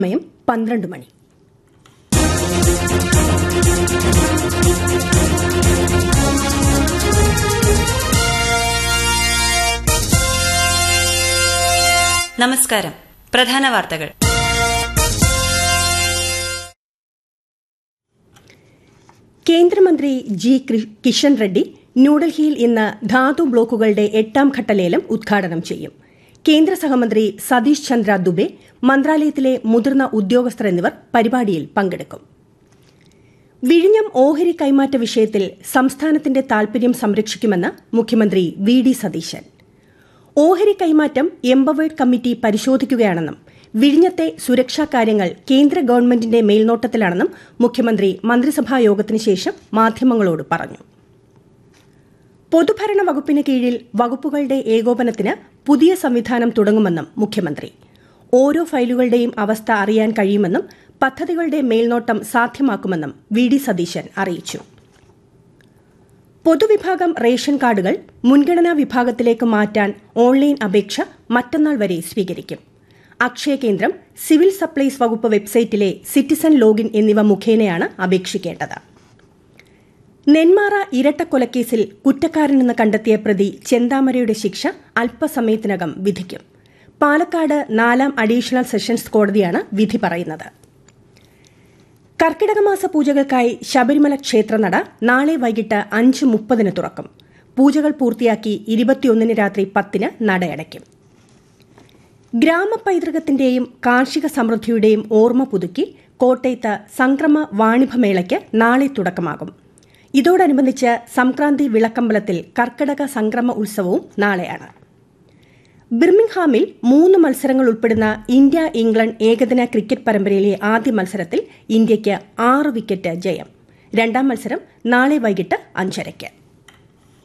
സമയം പന്ത്രണ്ട് മണി നമസ്കാരം പ്രധാന വാർത്തകൾ കേന്ദ്രമന്ത്രി ജി കൃ- കിഷൻ റെഡ്ഡി ന്യൂഡൽഹിയിൽ ഇന്ന് ധാതു ബ്ലോക്കുകളുടെ എട്ടാം ഘട്ട ലേലം ഉദ്ഘാടനം ചെയ്യും കേന്ദ്ര സഹമന്ത്രി സതീഷ് ചന്ദ്ര ദുബെ മന്ത്രാലയത്തിലെ മുതിർന്ന ഉദ്യോഗസ്ഥർ എന്നിവർ പരിപാടിയിൽ പങ്കെടുക്കും വിഴിഞ്ഞം ഓഹരി കൈമാറ്റ വിഷയത്തിൽ സംസ്ഥാനത്തിന്റെ താൽപര്യം സംരക്ഷിക്കുമെന്ന് മുഖ്യമന്ത്രി വി ഡി സതീശൻ ഓഹരി കൈമാറ്റം എംപവേർഡ് കമ്മിറ്റി പരിശോധിക്കുകയാണെന്നും വിഴിഞ്ഞത്തെ സുരക്ഷാ കാര്യങ്ങൾ കേന്ദ്ര ഗവൺമെന്റിന്റെ മേൽനോട്ടത്തിലാണെന്നും മുഖ്യമന്ത്രി മന്ത്രിസഭാ യോഗത്തിന് ശേഷം മാധ്യമങ്ങളോട് പറഞ്ഞു പൊതുഭരണ വകുപ്പിന് കീഴിൽ വകുപ്പുകളുടെ ഏകോപനത്തിന് പുതിയ സംവിധാനം തുടങ്ങുമെന്നും മുഖ്യമന്ത്രി ഓരോ ഫയലുകളുടെയും അവസ്ഥ അറിയാൻ കഴിയുമെന്നും പദ്ധതികളുടെ മേൽനോട്ടം സാധ്യമാക്കുമെന്നും വി ഡി സതീശൻ അറിയിച്ചു പൊതുവിഭാഗം റേഷൻ കാർഡുകൾ മുൻഗണനാ വിഭാഗത്തിലേക്ക് മാറ്റാൻ ഓൺലൈൻ അപേക്ഷ മറ്റന്നാൾ വരെ സ്വീകരിക്കും അക്ഷയ കേന്ദ്രം സിവിൽ സപ്ലൈസ് വകുപ്പ് വെബ്സൈറ്റിലെ സിറ്റിസൺ ലോഗിൻ എന്നിവ മുഖേനയാണ് അപേക്ഷിക്കേണ്ടത് നെന്മാറ ഇരട്ടക്കൊലക്കേസിൽ കുറ്റക്കാരനെന്ന് കണ്ടെത്തിയ പ്രതി ചെന്താമരയുടെ ശിക്ഷ അല്പസമയത്തിനകം വിധിക്കും പാലക്കാട് നാലാം അഡീഷണൽ സെഷൻസ് കോടതിയാണ് വിധി പറയുന്നത് കർക്കിടകമാസ പൂജകൾക്കായി ശബരിമല ക്ഷേത്രനട നാളെ വൈകിട്ട് അഞ്ച് മുപ്പതിന് തുറക്കും പൂജകൾ പൂർത്തിയാക്കി ഇരുപത്തിയൊന്നിന് രാത്രി പത്തിന് നടയടയ്ക്കും ഗ്രാമപൈതൃകത്തിന്റെയും കാർഷിക സമൃദ്ധിയുടെയും ഓർമ്മ പുതുക്കി കോട്ടയത്ത് സംക്രമ വാണിഭമേളയ്ക്ക് നാളെ തുടക്കമാകും ഇതോടനുബന്ധിച്ച് സംക്രാന്തി വിളക്കമ്പലത്തിൽ കർക്കിടക സംക്രമ ഉത്സവവും നാളെയാണ് ബിർമിംഗ്ഹാമിൽ മൂന്ന് മത്സരങ്ങൾ ഉൾപ്പെടുന്ന ഇന്ത്യ ഇംഗ്ലണ്ട് ഏകദിന ക്രിക്കറ്റ് പരമ്പരയിലെ ആദ്യ മത്സരത്തിൽ ഇന്ത്യയ്ക്ക് ആറ് വിക്കറ്റ് ജയം രണ്ടാം മത്സരം നാളെ വൈകിട്ട് അഞ്ചരയ്ക്ക്